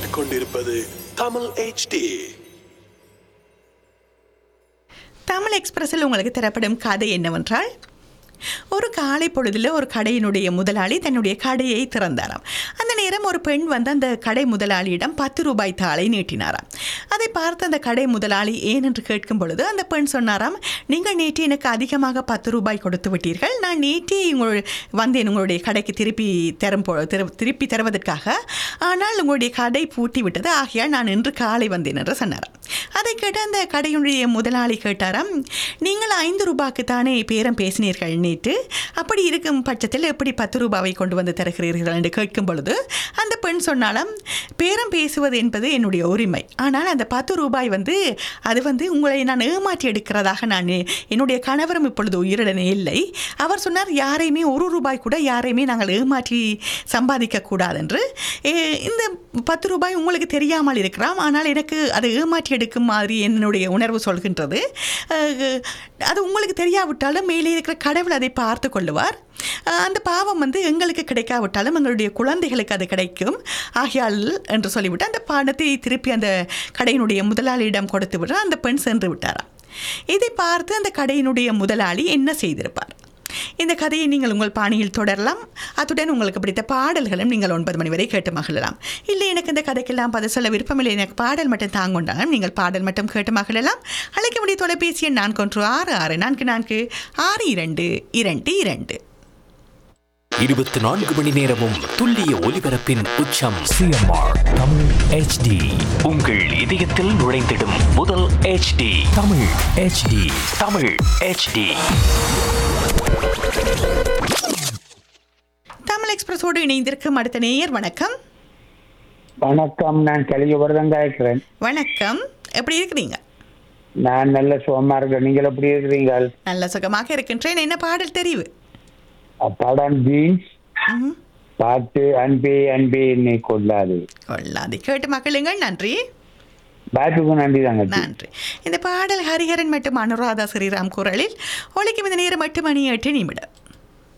கேட்டுக்கொண்டிருப்பது தமிழ் HD தமிழ் எக்ஸ்பிரஸில் உங்களுக்கு தரப்படும் கதை என்னவென்றால் ஒரு காலை பொழுதில் ஒரு கடையினுடைய முதலாளி தன்னுடைய கடையை திறந்தாராம் அந்த நேரம் ஒரு பெண் வந்து அந்த கடை முதலாளியிடம் பத்து ரூபாய் தாளை நீட்டினாராம் அதை பார்த்து அந்த கடை முதலாளி ஏன் என்று கேட்கும் பொழுது அந்த பெண் சொன்னாராம் நீங்கள் நேற்று எனக்கு அதிகமாக பத்து ரூபாய் கொடுத்து விட்டீர்கள் நான் நேற்றே உங்கள் வந்தேன் உங்களுடைய கடைக்கு திருப்பி தரும் பொ- திரு- திருப்பி தருவதற்காக ஆனால் உங்களுடைய கடை பூட்டி விட்டது ஆகையால் நான் இன்று காலை வந்தேன் என்று சொன்னாராம் அதை கேட்டு அந்த கடையுடைய முதலாளி கேட்டாராம் நீங்கள் ஐந்து ரூபாய்க்கு தானே பேரம் பேசினீர்கள் நேற்று அப்படி இருக்கும் பட்சத்தில் எப்படி பத்து ரூபாவை கொண்டு வந்து தருகிறீர்கள் என்று கேட்கும் பொழுது அந்த பெண் சொன்னாலும் பேரம் பேசுவது என்பது என்னுடைய உரிமை ஆனால் அந்த பத்து ரூபாய் வந்து அது வந்து உங்களை நான் ஏமாற்றி எடுக்கிறதாக நான் என்னுடைய கணவரும் இப்பொழுது உயிருடனே இல்லை அவர் சொன்னார் யாரையுமே ஒரு ரூபாய் கூட யாரையுமே நாங்கள் ஏமாற்றி சம்பாதிக்க கூடாது என்று ஏ, இந்த பத்து ரூபாய் உங்களுக்கு தெரியாமல் இருக்கலாம் ஆனால் எனக்கு அதை ஏமாற்றி எடுக்கும் மாதிரி என்னுடைய உணர்வு சொல்கின்றது அஹ், அது உங்களுக்கு தெரியாவிட்டாலும் மேலே இருக்கிற கடவுள் அதை பார்த்து கொள்ளுவார் அஹ், அந்த பாவம் வந்து எங்களுக்கு கிடைக்காவிட்டாலும் எங்களுடைய குழந்தைகளுக்கு அது கிடைக்கும் ஆகையால் என்று சொல்லிவிட்டு அந்த பணத்தை திருப்பி அந்த கடையினுடைய முதலாளியிடம் கொடுத்து விட அந்த பெண் சென்று விட்டாராம் இதை பார்த்து அந்த கடையினுடைய முதலாளி என்ன செய்திருப்பார் இந்த கதையை நீங்கள் உங்கள் பாணியில் தொடரலாம் அத்துடன் உங்களுக்கு பிடித்த பாடல்களும் நீங்கள் ஒன்பது மணி வரை கேட்டு மகிழலாம் இல்லை எனக்கு இந்த கதைக்கெல்லாம் பதில் சொல்ல விருப்பமில்லை எனக்கு பாடல் மட்டும் தாங்கொண்டாலும் நீங்கள் பாடல் மட்டும் கேட்டு மகிழலாம் அழைக்க முடிய தொலைபேசி எண் நான்கு ஒன்று ஆறு ஆறு நான்கு நான்கு ஆறு இரண்டு இரண்டு இரண்டு இருபத்தி நான்கு மணி நேரமும் துல்லிய ஒலிபரப்பின் உச்சம் சிஎம்ஆர் தமிழ் ஹெச்டி உங்கள் இதயத்தில் நுழைந்திடும் முதல் HD Tamil HD Tamil HD Tamil எக்ஸ்பிரஸோடு இணைந்திருக்கும் அடுத்த நேயர் வணக்கம் வணக்கம் நான் கலியுபரதம் காய்க்கிறேன் வணக்கம் எப்படி இருக்கிறீங்க நான் நல்ல சுகமா இருக்கேன் நீங்கள் எப்படி இருக்கிறீங்க நல்ல சுகமாக இருக்கின்றேன் என்ன பாடல் தெரிவு படம் ஜீன்ஸ் ம்ஹும். பாட்டு அன்பே அன்பே என்னை கொள்ளாது கொள்ளாது கேட்டு மகிழுங்கள் நன்றி பாட்டுக்கு நன்றி தாங்க நன்றி இந்த பாடல் ஹரிஹரன் மற்றும் அனுராதா ஸ்ரீராம் குரலில் ஒலிக்கும் இந்த நேரம் எட்டு மணி எட்டு நிமிடம்